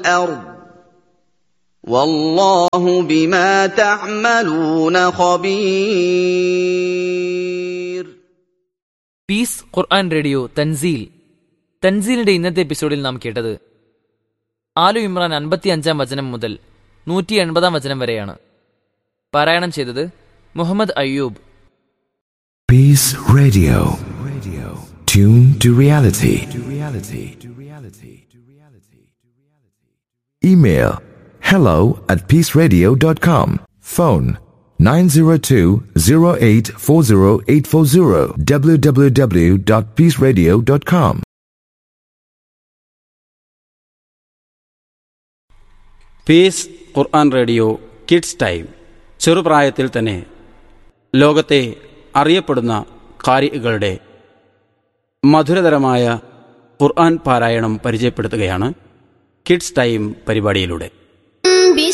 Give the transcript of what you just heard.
والارض والله بما تعملون خبير piece Quran radio തൻസീൽ തൻസീലിന്റെ ഇന്നത്തെ എപ്പിസോഡിൽ നാം കേട്ടത് ആലു ഇമ്രാൻ അൻപത്തി അഞ്ചാം വചനം മുതൽ നൂറ്റി എൺപതാം വചനം വരെയാണ് പാരായണം ചെയ്തത് Muhammad Ayyub Peace Radio. Radio. Tune to reality. To reality. To reality. To reality. Email hello at peaceradio.com. Phone 902-0840840 www.peaceradio.com. Peace Quran radio kids time ചെറുപ്രായത്തിൽ തന്നെ ലോകത്തെ അറിയപ്പെടുന്ന കാരികളുടെ മധുരതരമായ ഖുർആൻ പാരായണം പരിചയപ്പെടുത്തുകയാണ് കിഡ്സ് ടൈം പരിപാടിയിലൂടെ